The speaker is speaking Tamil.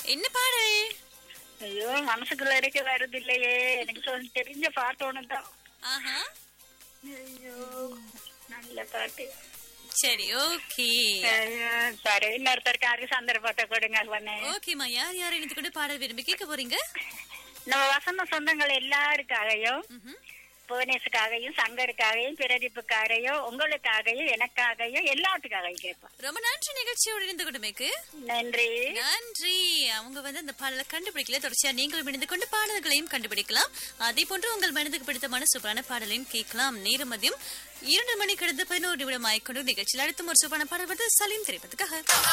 என்ன பாடல் ஐயோ மனசுக்குள்ள இருக்க வருது இல்லையே எனக்கு சொல்லி தெரிஞ்ச பாட்டு ஒண்ணுதான் ஆஹா ஐயோ நல்ல பாட்டு சரி ஓகே ஐயோ, சரி இன்னொருத்தருக்காரு சந்தர்ப்பத்தை கொடுங்க பண்ணேன் ஓகேம்மா யார் யார் இணைத்து கொண்டு பாடல் விரும்பி கேட்க போறீங்க நம்ம வசந்த சொந்தங்கள் எல்லாருக்காகவும் ம்ஹும். புவனேஷுக்காகவும் சங்கருக்காகவும் பிரதீப்புக்காகவும் உங்களுக்காகவும் எனக்காகவும் எல்லாத்துக்காகவும் கேட்போம் ரொம்ப நன்றி நிகழ்ச்சியோடு இணைந்து கொண்டமைக்கு நன்றி நன்றி அவங்க வந்து அந்த பாடலை கண்டுபிடிக்கல தொடர்ச்சியா நீங்களும் இணைந்து கொண்டு பாடல்களையும் கண்டுபிடிக்கலாம் அதே போன்று உங்கள் மனதுக்கு பிடித்தமான சூப்பரான பாடலையும் கேட்கலாம் நேரம் மதியம் இரண்டு மணி கடந்த பதினோரு நிமிடம் ஆய்க்கொண்டு நிகழ்ச்சியில் அடுத்த ஒரு சூப்பரான பாடல் வந்து சலீம் திரைப்பதுக்காக